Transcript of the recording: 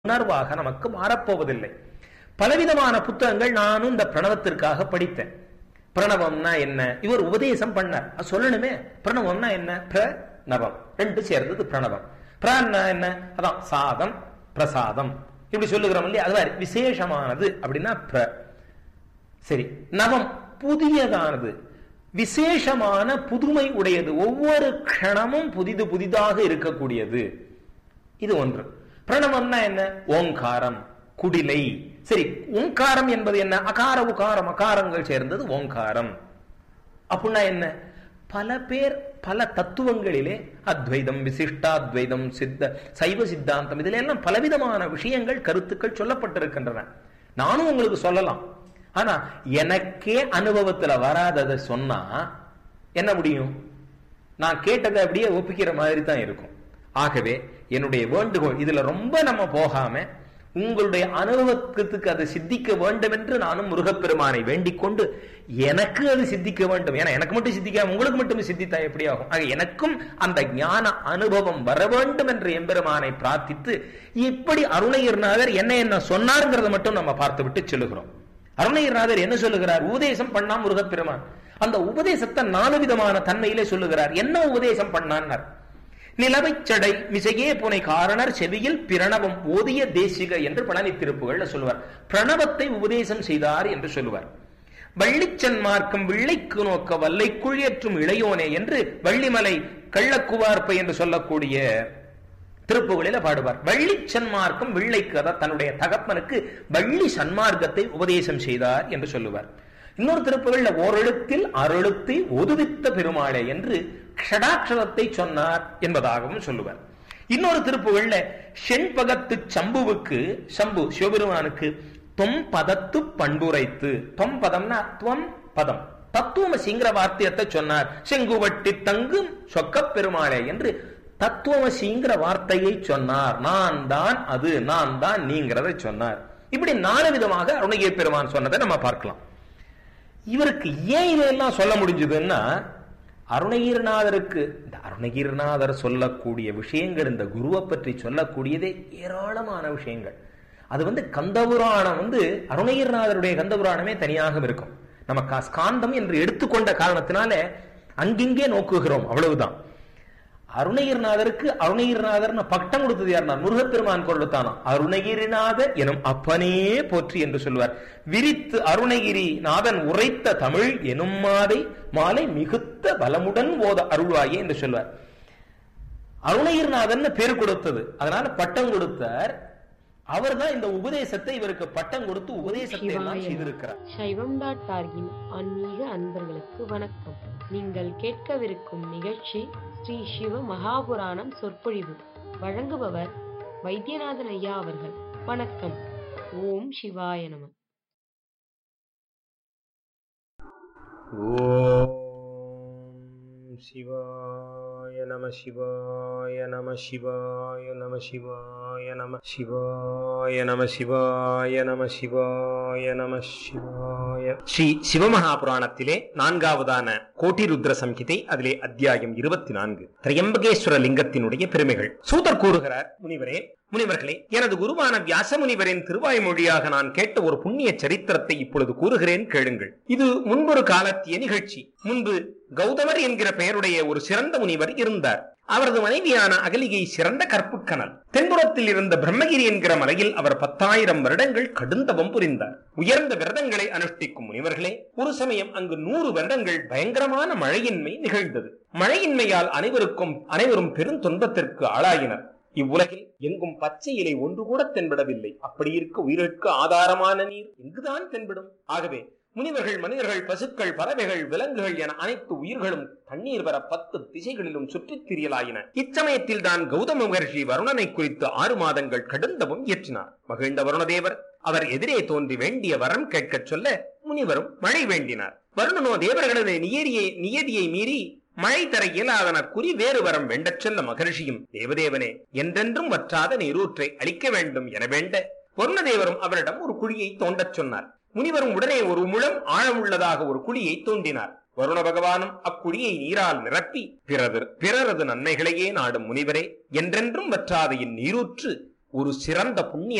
உணர்வாக நமக்கு மாறப்போவதில்லை பலவிதமான புத்தகங்கள் நானும் இந்த பிரணவத்திற்காக படித்தேன் பிரணவம்னா என்ன இவர் உபதேசம் பண்ணார் அது சொல்லணுமே பிரணவம்னா என்ன பிரணவம் ரெண்டு சேர்ந்தது பிரணவம் பிரான்னா என்ன அதான் சாதம் பிரசாதம் இப்படி சொல்லுகிறோம் இல்லையா அது மாதிரி விசேஷமானது அப்படின்னா பிர சரி நவம் புதியதானது விசேஷமான புதுமை உடையது ஒவ்வொரு க்ஷணமும் புதிது புதிதாக இருக்கக்கூடியது இது ஒன்று பிரணவம்னா என்ன ஓங்காரம் குடிலை சரி ஓங்காரம் என்பது என்ன அகார உகாரம் அகாரங்கள் சேர்ந்தது ஓங்காரம் அப்படின்னா என்ன பல பேர் பல தத்துவங்களிலே அத்வைதம் விசிஷ்டாத்வைதம் சித்த சைவ சித்தாந்தம் இதுல எல்லாம் பலவிதமான விஷயங்கள் கருத்துக்கள் சொல்லப்பட்டிருக்கின்றன நானும் உங்களுக்கு சொல்லலாம் ஆனா எனக்கே அனுபவத்துல வராததை சொன்னா என்ன முடியும் நான் கேட்டதை அப்படியே ஒப்பிக்கிற மாதிரி தான் இருக்கும் ஆகவே என்னுடைய வேண்டுகோள் இதுல ரொம்ப நம்ம போகாம உங்களுடைய அனுபவத்துக்கு அது சித்திக்க வேண்டும் என்று நானும் முருகப்பெருமானை வேண்டிக் கொண்டு எனக்கு அது சித்திக்க வேண்டும் ஏன்னா எனக்கு மட்டும் சித்திக்காம உங்களுக்கு மட்டும் சித்தித்தா எப்படி ஆகும் ஆக எனக்கும் அந்த ஞான அனுபவம் வர வேண்டும் என்று எம்பெருமானை பிரார்த்தித்து இப்படி அருணகிரிநாதர் என்ன என்ன சொன்னார்ங்கிறத மட்டும் நம்ம பார்த்து விட்டு சொல்லுகிறோம் அருணகிரிநாதர் என்ன சொல்லுகிறார் உபதேசம் பண்ணா முருகப்பெருமான் அந்த உபதேசத்தை நாலு விதமான தன்மையிலே சொல்லுகிறார் என்ன உபதேசம் பண்ணான்னார் நிலவை சடை மிசையே புனை காரணர் செவியில் பிரணவம் ஓதிய தேசிக என்று பழனி திருப்புகள்ல சொல்லுவார் பிரணவத்தை உபதேசம் செய்தார் என்று சொல்லுவார் வள்ளிச்சன் மார்க்கம் விள்ளைக்கு நோக்க வல்லைக்குள் ஏற்றும் இளையோனே என்று வள்ளிமலை கள்ளக்குவார்ப்பை என்று சொல்லக்கூடிய திருப்புகளில பாடுவார் வள்ளி சன்மார்க்கம் விள்ளைக்கு அதாவது தன்னுடைய தகப்பனுக்கு வள்ளி சன்மார்க்கத்தை உபதேசம் செய்தார் என்று சொல்லுவார் இன்னொரு திருப்புகள்ல ஓரெழுத்தில் அரெழுத்தை ஒதுவித்த பெருமாளே என்று ஷடாட்சரத்தை சொன்னார் என்பதாகவும் சொல்லுவார் இன்னொரு திருப்புகள்ல செண்பகத்து சம்புவுக்கு சம்பு சிவபெருமானுக்கு தொம் பதத்து பண்புரைத்து தொம் பதம்னா துவம் பதம் தத்துவமசிங்கிற வார்த்தையத்தை சொன்னார் செங்குவட்டி தங்கும் சொக்க பெருமாளே என்று தத்துவமசிங்கிற வார்த்தையை சொன்னார் நான் தான் அது நான் தான் நீங்கிறதை சொன்னார் இப்படி நாலு விதமாக அருணகிரி பெருமான் சொன்னதை நம்ம பார்க்கலாம் இவருக்கு ஏன் இதெல்லாம் சொல்ல முடிஞ்சதுன்னா அருணகிரிநாதருக்கு இந்த அருணகிரிநாதர் சொல்லக்கூடிய விஷயங்கள் இந்த குருவை பற்றி சொல்லக்கூடியதே ஏராளமான விஷயங்கள் அது வந்து கந்தபுராணம் வந்து அருணகிரிநாதருடைய கந்தபுராணமே தனியாக இருக்கும் நம்ம ஸ்காந்தம் என்று எடுத்துக்கொண்ட காரணத்தினால அங்கிங்கே நோக்குகிறோம் அவ்வளவுதான் அருணகிரிநாதருக்கு அருணகிரிநாதர் பட்டம் கொடுத்தது யாருன்னா முருகப்பெருமான் கொடுத்தானா அருணகிரிநாதர் எனும் அப்பனே போற்றி என்று சொல்வார் விரித்து அருணகிரி நாதன் உரைத்த தமிழ் எனும் மாதை மாலை மிகுத்த பலமுடன் ஓத அருள்வாயே என்று சொல்வார் அருணகிரிநாதன் பேர் கொடுத்தது அதனால பட்டம் கொடுத்தார் அவர் தான் இந்த உபதேசத்தை இவருக்கு பட்டம் கொடுத்து உபதேசத்தை எல்லாம் செய்திருக்கிறார் சைவம் டாட் டார்கின் ஆன்மீக அன்பர்களுக்கு வணக்கம் நீங்கள் கேட்கவிருக்கும் நிகழ்ச்சி ஸ்ரீ சிவ மகாபுராணம் சொற்பொழிவு வழங்குபவர் வைத்தியநாதன் ஐயா அவர்கள் வணக்கம் ஓம் சிவாய நம ஓம் சிவாய நம சிவாய நம சிவாய நம சிவாய நம சிவாய நம சிவாய நம சிவாய நம சிவாய ஸ்ரீ சிவமகாபுராணத்திலே நான்காவதான கோட்டி ருத்ர சம்ஹிதை அதிலே அத்தியாயம் இருபத்தி நான்கு திரையம்பகேஸ்வர லிங்கத்தினுடைய பெருமைகள் சூதர் கூறுகிறார் முனிவரே முனிவர்களே எனது குருவான வியாச முனிவரின் திருவாய்மொழியாக நான் கேட்ட ஒரு புண்ணிய சரித்திரத்தை இப்பொழுது கூறுகிறேன் கேளுங்கள் இது முன்பொரு காலத்திய நிகழ்ச்சி முன்பு கௌதமர் என்கிற பெயருடைய ஒரு சிறந்த முனிவர் இருந்தார் அவரது மனைவியான அகலிகை சிறந்த கற்புக்கனல் தென்புறத்தில் இருந்த பிரம்மகிரி என்கிற மலையில் அவர் பத்தாயிரம் வருடங்கள் கடுந்தவம் புரிந்தார் உயர்ந்த விரதங்களை அனுஷ்டிக்கும் முனிவர்களே ஒரு சமயம் அங்கு நூறு வருடங்கள் பயங்கரமான மழையின்மை நிகழ்ந்தது மழையின்மையால் அனைவருக்கும் அனைவரும் பெரும் துன்பத்திற்கு ஆளாயினர் இவ்வுலகில் எங்கும் பச்சை இலை ஒன்று கூட தென்படவில்லை அப்படி இருக்க உயிருக்கு ஆதாரமான நீர் எங்குதான் தென்படும் ஆகவே முனிவர்கள் மனிதர்கள் பசுக்கள் பறவைகள் விலங்குகள் என அனைத்து உயிர்களும் தண்ணீர் வர பத்து திசைகளிலும் சுற்றித் திரியலாயின இச்சமயத்தில் தான் கௌதம மகர்ஷி வருணனை குறித்து ஆறு மாதங்கள் கடுந்தவும் இயற்றினார் மகிழ்ந்த வருணதேவர் அவர் எதிரே தோன்றி வேண்டிய வரம் கேட்கச் சொல்ல முனிவரும் மழை வேண்டினார் வருணனோ தேவர்களது நியதியை நியதியை மீறி மழை தர இயலாதனர் குறி வேறு வரம் வேண்டச் சொல்ல மகர்ஷியும் தேவதேவனே என்றென்றும் வற்றாத நீரூற்றை அளிக்க வேண்டும் என வேண்ட வருணதேவரும் அவரிடம் ஒரு குழியை தோண்டச் சொன்னார் முனிவரும் உடனே ஒரு முழம் ஆழமுள்ளதாக ஒரு குழியை தோண்டினார் வருண பகவானும் அக்குழியை நீரால் நிரப்பி பிறர் பிறரது நன்மைகளையே நாடும் முனிவரே என்றென்றும் வற்றாத இந்நீரூற்று ஒரு சிறந்த புண்ணிய